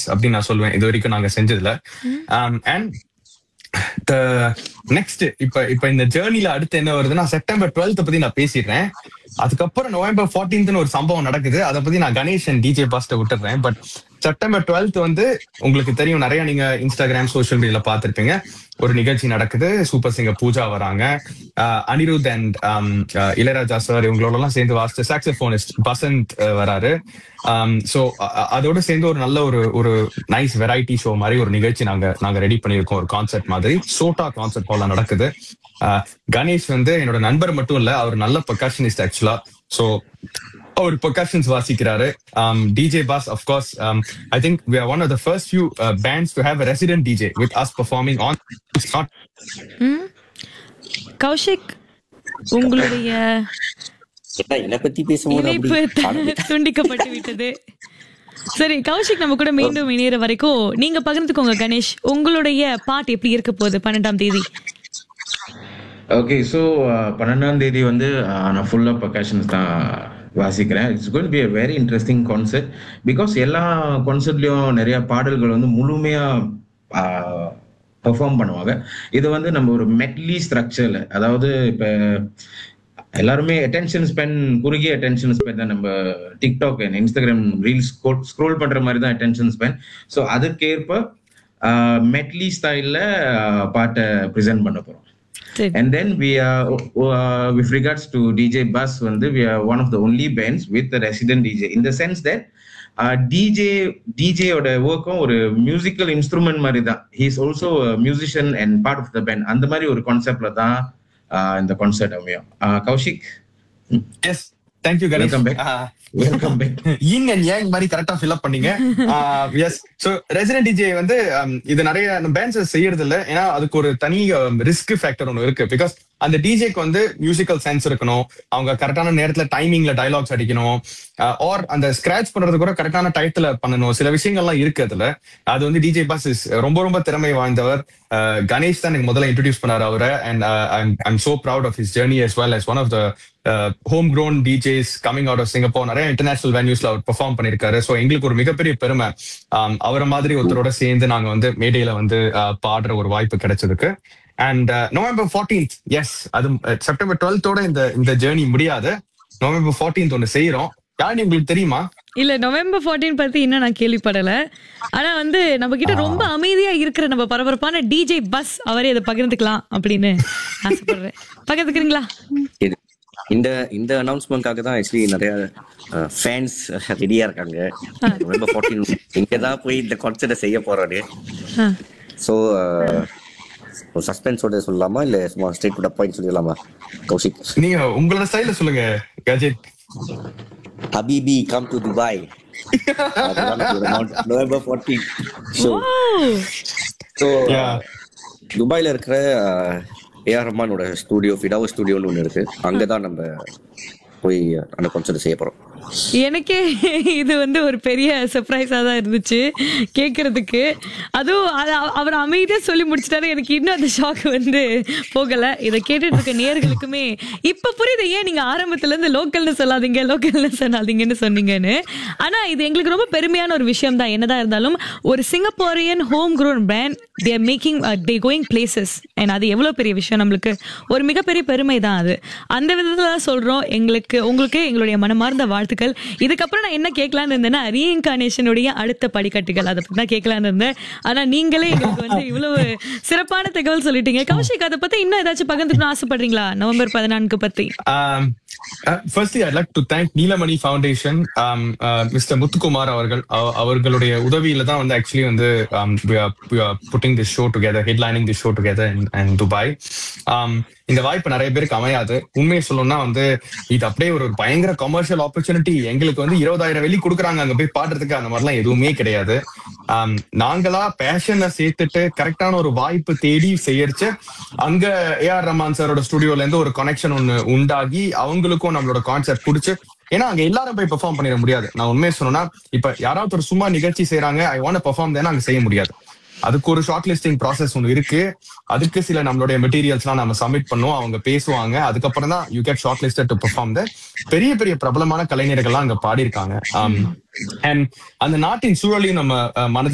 அப்படின்னு நான் சொல்லுவேன் இது வரைக்கும் நாங்க செஞ்சதுல அண்ட் நெக்ஸ்ட் இப்ப இப்ப இந்த ஜேர்னில அடுத்து என்ன வருதுன்னா செப்டம்பர் டுவெல்த் பத்தி நான் பேசிடுறேன் அதுக்கப்புறம் நவம்பர் 14th ஒரு சம்பவம் நடக்குது அதை பத்தி நான் கணேஷ் அண்ட் டிஜே பாஸ்ட விட்டுறேன் பட் செப்டம்பர் டுவெல்த் வந்து உங்களுக்கு தெரியும் நிறைய நீங்க இன்ஸ்டாகிராம் சோஷியல் மீடியால பார்த்திருப்பீங்க ஒரு நிகழ்ச்சி நடக்குது சூப்பர் சிங்கர் பூஜா வராங்க அஹ் அனிருத் அண்ட் இளையராஜா சார் இவங்களோட எல்லாம் சேர்ந்து வாசிச்ச சாக்ஸபோனிஸ்ட் பசந்த் அஹ், வராரு சோ அதோட சேர்ந்து ஒரு நல்ல ஒரு ஒரு நைஸ் வெரைட்டி ஷோ மாதிரி ஒரு நிகழ்ச்சி நாங்க நாங்க ரெடி பண்ணியிருக்கோம் ஒரு கான்செப்ட் மாதிரி சோட்டா கான்செப்ட் போல நடக்குது அஹ், கணேஷ் வந்து என்னோட நண்பர் மட்டும் இல்ல அவர் நல்ல பர்கஷனிஸ்ட் ஆக்சுவலா சோ அவர் percussions வாசிக்கிறாரு um, DJ Bass of course um, I think we are one of the first few uh, bands to have a resident DJ with us performing on it's not Kaushik உங்களுடைய என்ன என்னை பத்தி பேசும்போது இணைப்பு அப்படி த- துண்டிக்கப்பட்டு விட்டது சரி கௌஷிக் நம்ம கூட மீண்டும் இணையற வரைக்கும் நீங்க பகிர்ந்துக்கோங்க கணேஷ் உங்களுடைய பாட் எப்படி இருக்க போகுது பன்னெண்டாம் தேதி ஓகே ஸோ பன்னெண்டாம் தேதி வந்து uh, நான் ஃபுல்லாக பர்கஷன்ஸ் தான் வாசிக்கிறேன் it's going be a very interesting concept because எல்லா கான்செப்ட்லேயும் நிறைய பாடல்கள் வந்து முழுமையாக பெர்ஃபார்ம் பண்ணுவாங்க இது வந்து நம்ம ஒரு மெட்லி ஸ்ட்ரக்சரில் அதாவது இப்போ எல்லாருமே அட்டென்ஷன் ஸ்பென் குறுகிய அட்டென்ஷன் ஸ்பென் தான் நம்ம TikTok and Instagram reels scroll பண்ற மாதிரி தான் அட்டென்ஷன் ஸ்பென் ஸோ அதுக்கேற்ப மெட்லி ஸ்டைலில் பாட்டை ப்ரெசென்ட் பண்ண போகிறோம் சரி And then we are, uh, with regards to DJ Bus, வந்து we are one of the only bands with a resident DJ. In the sense that uh, DJ DJ ஓட ஒர்க்கும் ஒரு மியூசிக்கல் இன்ஸ்ட்ருமெண்ட் மாதிரி தான் he is also musician and part of the band அந்த மாதிரி ஒரு கான்செப்ட்ல தான் uh, இந்த கான்செர்ட் அமையும் Uh, Kaushik yes thank you Ganesh welcome back Uh, welcome back yin and yang மாதிரி கரெக்டா ஃபில் அப் பண்ணீங்க எஸ் சோ ரெசிடென்ட் டிஜே வந்து um, இது நிறைய பேண்ட்ஸ் செய்யறது இல்ல ஏன்னா அதுக்கு ஒரு தனி ரிஸ்க் ஃபேக்டர் ஒன்று இருக்கு பிகாஸ் அந்த டிஜேக்கு வந்து மியூசிக்கல் சென்ஸ் இருக்கணும் அவங்க கரெக்டான நேரத்துல டைமிங்ல டயலாக்ஸ் அடிக்கணும் ஆர் அந்த ஸ்கிராச் பண்றது கூட கரெக்டான டயத்துல பண்ணணும் சில விஷயங்கள்லாம் இருக்கு அதுல அது வந்து டிஜே பாஸ் இஸ் ரொம்ப ரொம்ப திறமை வாய்ந்தவர் Uh, கணேஷ் தான் எனக்கு முதல்ல இன்ட்ரடியூஸ் பண்ணாரு அவரை and I'm so proud of his journey as well as one of the home grown DJs coming out of Singapore நிறைய இன்டர்நேஷனல் வென்யூஸ்ல அவர் பெர்ஃபார்ம் பண்ணிருக்காரு ஸோ எங்களுக்கு ஒரு மிகப்பெரிய பெருமை Um, அவரை மாதிரி ஒருத்தரோட சேர்ந்து நாங்க வந்து மேடையில வந்து uh, பாடுற ஒரு வாய்ப்பு கிடைச்சதுக்கு அண்ட் நவம்பர் 14th எஸ் அது செப்டம்பர் டுவெல்த்தோட இந்த இந்த ஜேர்னி முடியாது நவம்பர் 14th ஒன்னு செய்யறோம் யாருன்னு உங்களுக்கு தெரியுமா இல்ல நவம்பர் 14 பத்தி இன்னும் நான் கேள்விப்படல ஆனா வந்து நம்ம கிட்ட ரொம்ப அமைதியா இருக்கிற நம்ம பரபரப்பான டிஜே பஸ் அவரே இதை பகிர்ந்துக்கலாம் அப்படின்னு ஆசைப்படுறேன் பகிர்ந்துக்கிறீங்களா இது இந்த இந்த அனௌன்ஸ்மெண்ட்காக தான் ஆக்சுவலி நிறைய ஃபேன்ஸ் ரெடியா இருக்காங்க நவம்பர் ஃபார்ட்டீன் இங்க தான் போய் இந்த கான்சர்ட்டை செய்ய போறாரு ஆ. ஸோ ஒரு சஸ்பென்ஸோட சொல்லலாமா இல்ல சும்மா ஸ்ட்ரெயிட் டு பாயிண்ட் சொல்லிடலாமா கௌஷிக் நீங்க உங்களோட ஸ்டைல சொல்லுங்க கஜித் ஹபீபி come to Dubai November fourteen so oh so Yeah. துபாயில இருக்கிற ஏஆர் ரஹ்மானோட ஸ்டூடியோ ஃபிடாவோ ஸ்டூடியோன்னு ஒன்று இருக்கு அங்கே தான் நம்ம போய் அந்த கான்சர்ட் செய்ய போறோம் எனக்கே இது வந்து ஒரு பெரிய சர்ப்ரைஸா தான் இருந்துச்சு கேட்கறதுக்கு அதுவும் அது அவ- அவர் அமைதியா சொல்லி முடிச்சிட்டாரு எனக்கு இன்னும் அந்த ஷாக் வந்து போகல இதை கேட்டுட்டு இருக்க நேயர்களுக்குமே இப்ப புரியுது ஏன் நீங்க ஆரம்பத்துல இருந்து லோக்கல்னு சொல்லாதீங்க லோக்கல்னு சொல்லாதீங்கன்னு சொன்னீங்கன்னு ஆனா இது எங்களுக்கு ரொம்ப பெருமையான ஒரு விஷயம் தான் என்னதான் இருந்தாலும் ஒரு Singaporean home grown brand they're making they going places and அது எவ்வளவு பெரிய விஷயம் நம்மளுக்கு ஒரு மிகப்பெரிய பெருமை தான் அது அந்த விதத்துல தான் சொல்றோம் எங்களுக்கு உங்களுக்கு எங்களுடைய மனமார்ந்த வாழ்த்துக்கள் இதுக்கப்புறம் நான் என்ன கேட்கலான்னு இருந்தேன்னா ரீஇன்கார்னேஷனுடைய அடுத்த படிக்கட்டுகள் அதை பத்தி தான் கேட்கலான்னு இருந்தேன் ஆனா நீங்களே எங்களுக்கு வந்து இவ்வளவு சிறப்பான தகவல் சொல்லிட்டீங்க கௌஷிக் அதை பத்தி இன்னும் ஏதாச்சும் பகிர்ந்துக்கணும் ஆசைப்படுறீங்களா நவம்பர் பதினான்கு பத்தி Um, uh, firstly, I'd like to thank Neelamani foundation mister Muthukumar அவர்கள் அவ- அவர்களுடைய உதவியில தான் வந்து ஆக்சுவலி வந்து um, we are we are putting this show together headlining this show together in, in Dubai. Um, இந்த வாய்ப்பு நிறைய பேருக்கு அமையாது உண்மையை சொல்லணும்னா வந்து இது அப்படியே ஒரு பயங்கர கமர்ஷியல் ஆப்பர்ச்சுனிட்டி எங்களுக்கு வந்து இருபதாயிரம் வெள்ளி கொடுக்குறாங்க அங்க போய் பாடுறதுக்கு அந்த மாதிரிலாம் எதுவுமே கிடையாது Um, நாங்களா பேஷனை சேர்த்துட்டு கரெக்டான ஒரு வாய்ப்பு தேடி செய்யறச்சு அங்க ஏஆர் ரஹ்மான் சாரோட ஸ்டுடியோல இருந்து ஒரு கனெக்ஷன் ஒன்னு உண்டாகி அவங்களுக்கும் நம்மளோட கான்செப்ட் பிடிச்சு ஏன்னா அங்க எல்லாரும் போய் பெர்ஃபார்ம் பண்ணிட முடியாது நான் உண்மையை சொன்னா இப்ப யாராவது ஒரு சும்மா நிகழ்ச்சி செய்றாங்க ஐ வாண்ட் பெர்ஃபார்ம் தானே அங்க செய்ய முடியாது அதுக்கு ஒரு ஷார்ட் லிஸ்டிங் ப்ராசஸ் ஒன்று இருக்கு அதுக்கு சில நம்மளுடைய மெட்டீரியல்ஸ்லாம் நம்ம சப்மிட் பண்ணுவோம் அவங்க பேசுவாங்க அதுக்கப்புறம் தான் you get shortlisted to perform the பெரிய பெரிய பிரபலமான கலைஞர்கள்லாம் அங்க பாடியிருக்காங்க அண்ட் அந்த நாட்டின் சூழலையும் நம்ம அஹ், மனதில்